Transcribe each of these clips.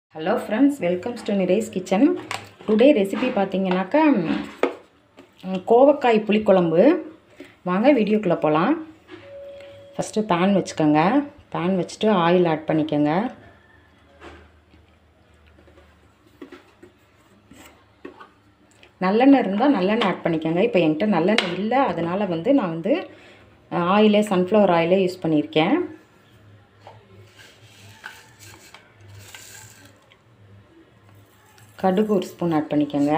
hello friends welcomes to Nires kitchen today recipe பார்த்தீங்கன்னாக்கா ம், கோவக்காய் புளிக்குழம்பு வாங்க வீடியோக்குள்ளே போகலாம் ஃபஸ்ட்டு பேன் வச்சுக்கோங்க பேன் வச்சுட்டு ஆயில் ஆட் பண்ணிக்கோங்க நல்லெண்ணெய் இருந்தால் நல்லெண்ணெய் ஆட் பண்ணிக்கோங்க இப்போ என்கிட்ட நல்லெண்ணெய் இல்லை அதனால் வந்து நான் வந்து ஆயிலே சன்ஃப்ளவர் ஆயிலே யூஸ் பண்ணியிருக்கேன் கடுகு ஒரு ஸ்பூன் ஆட் பண்ணிக்கோங்க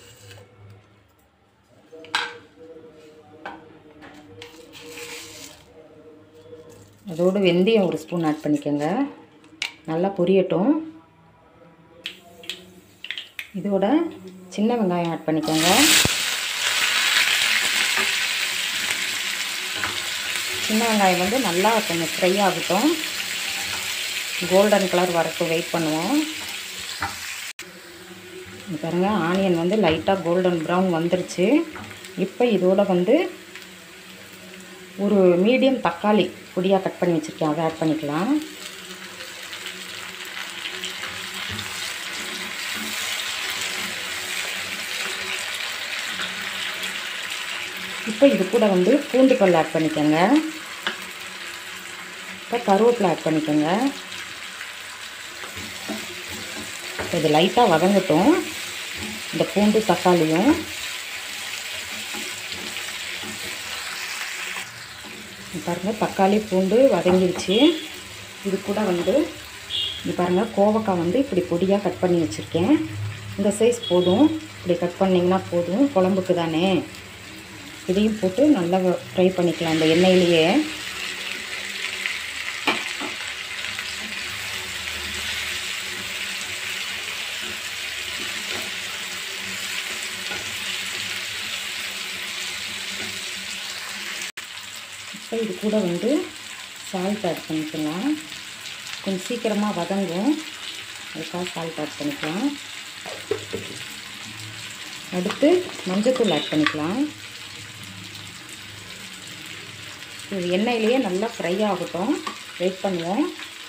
அதோடு வெந்தயம் ஒரு ஸ்பூன் ஆட் பண்ணிக்கோங்க நல்லா பொரியட்டும் இதோட சின்ன வெங்காயம் ஆட் பண்ணிக்கோங்க சின்ன வெங்காயம் வந்து நல்லா கொஞ்சம் ஃப்ரை ஆகட்டும் கோல்டன் கலர் வரட்டும் வெயிட் பண்ணுவோம் இங்க பாருங்க ஆனியன் வந்து லைட்டாக கோல்டன் ப்ரௌன் வந்துருச்சு இப்போ இதோட வந்து ஒரு மீடியம் தக்காளி பொடியாக கட் பண்ணி வச்சுருக்கேன் அதை ஆட் பண்ணிக்கலாம் இப்போ இது கூட வந்து பூண்டு பல் ஆட் பண்ணிக்கோங்க இப்போ கருவேப்பிலை ஆட் பண்ணிக்கோங்க இப்போ இது லைட்டாக வதங்கட்டும் இந்த பூண்டு தக்காளியும் பாருங்கள் தக்காளி பூண்டு வதங்கிருச்சு இது கூட வந்து இது பாருங்கள் கோவக்காய் வந்து இப்படி பொடியாக கட் பண்ணி வச்சுருக்கேன் இந்த சைஸ் போதும் இப்படி கட் பண்ணிங்கன்னா போதும் குழம்புக்கு தானே இதையும் போட்டு நல்லா ஃப்ரை பண்ணிக்கலாம் இந்த எண்ணெயிலேயே இப்போ இது கூட வந்து சால்ட் ஆட் பண்ணிக்கலாம் கொஞ்சம் சீக்கிரமாக வதங்கும் அதுக்காக சால்ட் ஆட் பண்ணிக்கலாம் அடுத்து மஞ்சத்தூள் ஆட் பண்ணிக்கலாம் இது எண்ணெயிலேயே நல்லா ஃப்ரை ஆகட்டும் வெயிட் பண்ணுவோம்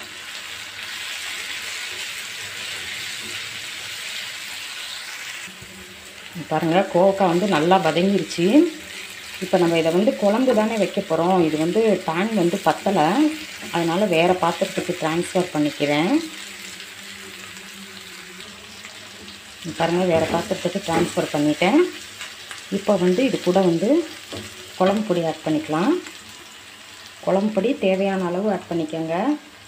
பாருங்கள் கோவக்காய் வந்து நல்லா வதங்கிருச்சு இப்போ நம்ம இதை வந்து குழம்பு தானே வைக்க போகிறோம் இது வந்து பேன் வந்து பத்தலை அதனால் வேறு பாத்திரத்துக்கு ட்ரான்ஸ்ஃபர் பண்ணிக்கிறேன் பாருங்கள் வேறு பாத்திரத்துக்கு ட்ரான்ஸ்ஃபர் பண்ணிட்டேன் இப்போ வந்து இது கூட வந்து குழம்பு பொடி ஆட் பண்ணிக்கலாம் குழம்பு பொடி தேவையான அளவு ஆட் பண்ணிக்கோங்க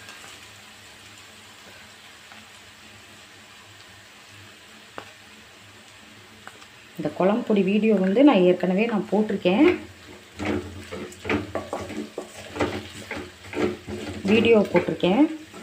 இந்த குழம்பு பொடி வீடியோ வந்து நான் ஏற்கனவே நான் போட்டிருக்கேன் வீடியோ போட்டிருக்கேன்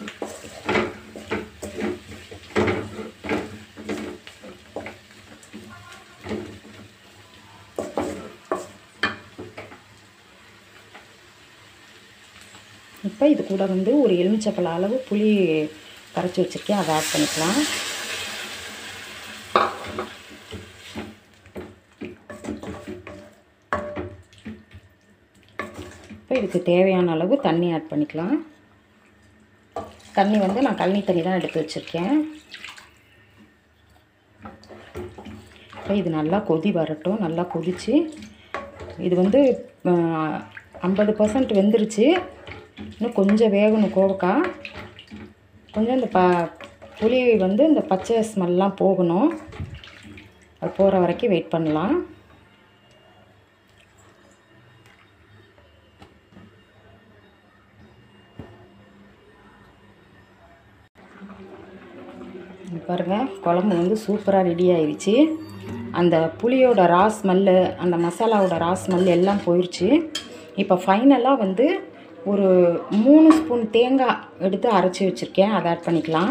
இப்போ இது கூட வந்து ஒரு எலுமிச்சப்பழ அளவு புளி கரைச்சி வச்சுருக்கேன் அதை ஆட் பண்ணிக்கலாம் இப்போ இதுக்கு தேவையான அளவு தண்ணி ஆட் பண்ணிக்கலாம் தண்ணி வந்து நான் கழனி தண்ணி தான் எடுத்து வச்சுருக்கேன் இப்போ இது நல்லா கொதி வரட்டும் நல்லா கொதிச்சு இது வந்து ஐம்பது பர்சன்ட் வெந்துருச்சு இன்னும் கொஞ்சம் வேகணும் கோவக்காய் கொஞ்சம் இந்த ப புளி வந்து இந்த பச்சை ஸ்மெல்லாம் போகணும் அது போகிற வரைக்கும் வெயிட் பண்ணலாம் பாருங்கள் குழம்பு வந்து சூப்பராக ரெடி ஆயிடுச்சு அந்த புளியோட ரா ஸ்மெல்லு அந்த மசாலாவோட ரா ஸ்மெல் எல்லாம் போயிடுச்சு இப்போ ஃபைனலாக வந்து ஒரு மூணு ஸ்பூன் தேங்காய் எடுத்து அரைச்சி வச்சுருக்கேன் அதை ஆட் பண்ணிக்கலாம்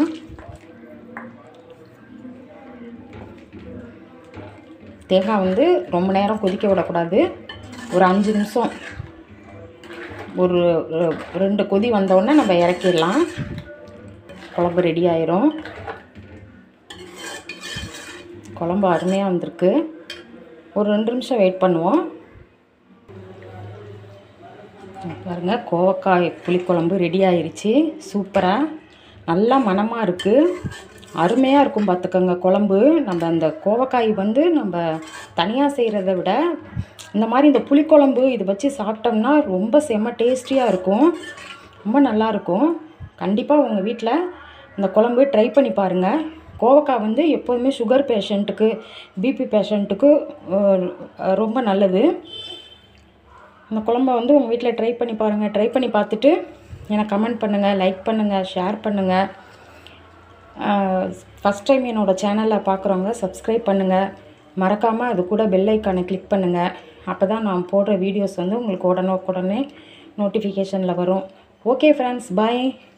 தேங்காய் வந்து ரொம்ப நேரம் கொதிக்க விடக்கூடாது ஒரு அஞ்சு நிமிஷம் ஒரு ஒரு ரெண்டு கொதி வந்தோடனே நம்ம இறக்கிடலாம் குழம்பு ரெடி ஆயிரும் குழம்பு அருமையாக வந்திருக்கு ஒரு ரெண்டு நிமிஷம் வெயிட் பண்ணுவோம் பாருங்கள் கோவக்காய் புளிக்குழம்பு ரெடி ஆயிருச்சு சூப்பராக நல்லா மணமாக இருக்குது அருமையாக இருக்கும் பார்த்துக்கோங்க குழம்பு நம்ம அந்த கோவக்காய் வந்து நம்ம தனியாக செய்கிறத விட இந்த மாதிரி இந்த புளிக்குழம்பு இது வச்சு சாப்பிட்டோம்னா ரொம்ப செம்ம டேஸ்டியாக இருக்கும் ரொம்ப நல்லாயிருக்கும் கண்டிப்பாக உங்கள் வீட்டில் இந்த குழம்பு ட்ரை பண்ணி பாருங்கள் கோவக்காய் வந்து எப்போதுமே சுகர் பேஷண்ட்டுக்கு பிபி பேஷண்ட்டுக்கு ரொம்ப நல்லது இந்த குழம்ப வந்து உங்கள் வீட்டில் ட்ரை பண்ணி பாருங்கள் ட்ரை பண்ணி பார்த்துட்டு எனக்கு கமெண்ட் பண்ணுங்கள் லைக் பண்ணுங்கள் ஷேர் பண்ணுங்கள் ஃபஸ்ட் டைம் என்னோடய சேனலை பார்க்குறவங்க சப்ஸ்கிரைப் பண்ணுங்கள் மறக்காமல் அது கூட பெல் ஐக்கானை கிளிக் பண்ணுங்கள் அப்போ தான் நான் போடுற வீடியோஸ் வந்து உங்களுக்கு உடனே உடனே நோட்டிஃபிகேஷனில் வரும் ஓகே ஃப்ரெண்ட்ஸ் பாய்